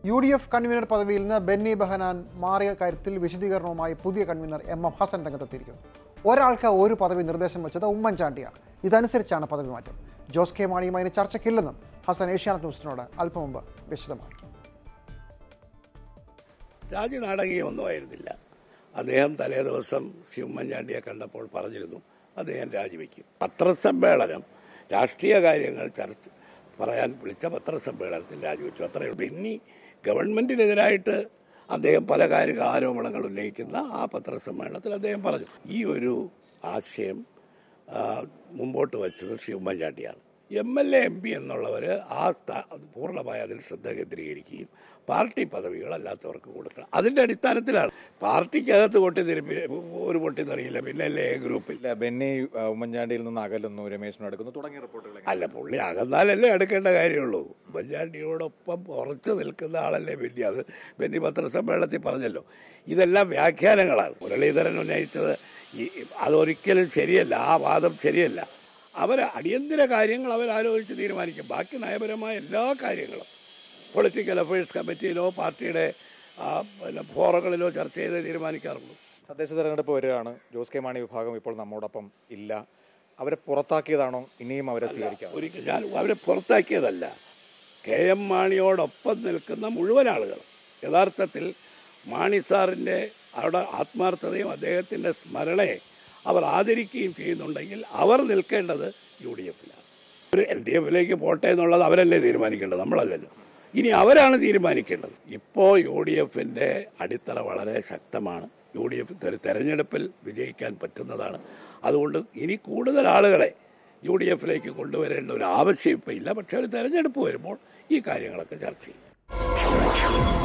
U D F convener പദവിയിൽ നിന്ന് ബെന്നി ബെഹനാൻ മാറിയ കാര്യത്തിൽ വിശദീകരണവുമായി പുതിയ കൺവീനർ എം എം ഹസൻ രംഗത്തെത്തിയിരിക്കുന്നു ഒരാൾക്ക് ഒരു പദവി നിർദ്ദേശം വെച്ചത് ഉമ്മൻചാണ്ടിയാണ് ഇതനുസരിച്ചാണ് പദവി മാറ്റം ജോസ് കെ മാണിയുമായി ഇനി ചർച്ചയ്ക്കില്ലെന്നും ഹസൻ ഏഷ്യാനെറ്റ് ന്യൂസിനോട് അല്പം മുമ്പ് വിശദമാക്കി രാജ്യനാടകീയമൊന്നും ആയിരുന്നില്ല അദ്ദേഹം തലേ ദിവസം ശ്രീ ഉമ്മൻചാണ്ടിയെ കണ്ടപ്പോൾ പറഞ്ഞിരുന്നു അദ്ദേഹം രാജിവെക്കും പത്രസമ്മേളനം രാഷ്ട്രീയ കാര്യങ്ങൾ ചർച്ച പറയാൻ വിളിച്ച പത്രസമ്മേളനത്തിൽ രാജിവെച്ചു അത്രയും പിന്നെ ഗവൺമെന്റിനെതിരായിട്ട് അദ്ദേഹം പല കാര്യ ആരോപണങ്ങൾ ഉന്നയിക്കുന്ന ആ പത്രസമ്മേളനത്തിൽ അദ്ദേഹം പറഞ്ഞു ഈ ഒരു ആശയം ആ, മുമ്പോട്ട് വച്ചത് ശ്രീ ഉമ്മൻചാണ്ടിയാണ് M L A M P എന്നുള്ളവർ ആ സ്ഥാ- പൂർണ്ണമായി അതിൽ ശ്രദ്ധ കേന്ദ്രീകരിക്കുകയും പാർട്ടി പദവികൾ അല്ലാത്തവർക്ക് കൊടുക്കണം അതിൻ്റെ അടിസ്ഥാനത്തിലാണ് പാർട്ടിക്കകത്ത് പൊട്ടിത്തെറിപ്പി ഒരു പൊട്ടിത്തെറിയില്ല പിന്നെ അല്ലേ എ ഗ്രൂപ്പിൽ ഇല്ല ബെന്നി ആ, ഉമ്മൻചാണ്ടിയിൽ നിന്ന് അകലുന്നു രമേശിനും എടുക്കുന്നു തുടങ്ങിയ റിപ്പോർട്ടുകൾ അല്ല പുള്ളി അകന്നാലല്ലേ എടുക്കേണ്ട കാര്യമുള്ളൂ ഉമ്മൻചാണ്ടിയോടൊപ്പം ഉറച്ചു നിൽക്കുന്ന ആളല്ലേ ബെന്നി അത് ബെന്നി പത്രസമ്മേളനത്തിൽ പറഞ്ഞല്ലോ ഇതെല്ലാം വ്യാഖ്യാനങ്ങളാണ് മുരളീധരൻ ഉന്നയിച്ചത് ഈ അതൊരിക്കലും ശരിയല്ല ആ വാദം ശരിയല്ല അവർ അടിയന്തര കാര്യങ്ങൾ അവരാലോചിച്ച് തീരുമാനിക്കും ബാക്കി നയപരമായ എല്ലാ കാര്യങ്ങളും പൊളിറ്റിക്കൽ അഫയേഴ്സ് കമ്മിറ്റിയിലോ പാർട്ടിയുടെ ആ, പിന്നെ ഫോറങ്ങളിലോ ചർച്ച ചെയ്ത് തീരുമാനിക്കാറുള്ളൂ തദ്ദേശ തെരഞ്ഞെടുപ്പ് വരികയാണ് ജോസ് കെ മാണി വിഭാഗം ഇപ്പോൾ നമ്മോടൊപ്പം ഇല്ല അവരെ പുറത്താക്കിയതാണോ ഇനിയും അവരെ സ്വീകരിക്കാം ഒരിക്കൽ ഞാൻ അവരെ പുറത്താക്കിയതല്ല കെ എം മാണിയോടൊപ്പം നിൽക്കുന്ന മുഴുവൻ ആളുകൾ യഥാർത്ഥത്തിൽ മാണി സാറിൻ്റെ അവിടെ ആത്മാർത്ഥതയും അദ്ദേഹത്തിൻ്റെ സ്മരണയെ അവർ ആദരിക്കുകയും ചെയ്യുന്നുണ്ടെങ്കിൽ അവർ നിൽക്കേണ്ടത് യു ഡി എഫിലാണ് ഒരു എൽ ഡി എഫിലേക്ക് പോട്ടെ എന്നുള്ളത് അവരല്ലേ തീരുമാനിക്കേണ്ടത് നമ്മളല്ലല്ലോ ഇനി അവരാണ് തീരുമാനിക്കേണ്ടത് ഇപ്പോൾ യു ഡി എഫിൻ്റെ അടിത്തറ വളരെ ശക്തമാണ് യു ഡി എഫ് ഒരു തെരഞ്ഞെടുപ്പിൽ വിജയിക്കാൻ പറ്റുന്നതാണ് അതുകൊണ്ട് ഇനി കൂടുതൽ ആളുകളെ യു ഡി എഫിലേക്ക് കൊണ്ടുവരേണ്ട ഒരു ആവശ്യം ഇപ്പം ഇല്ല പക്ഷേ ഒരു തെരഞ്ഞെടുപ്പ് വരുമ്പോൾ ഈ കാര്യങ്ങളൊക്കെ ചർച്ച ചെയ്യും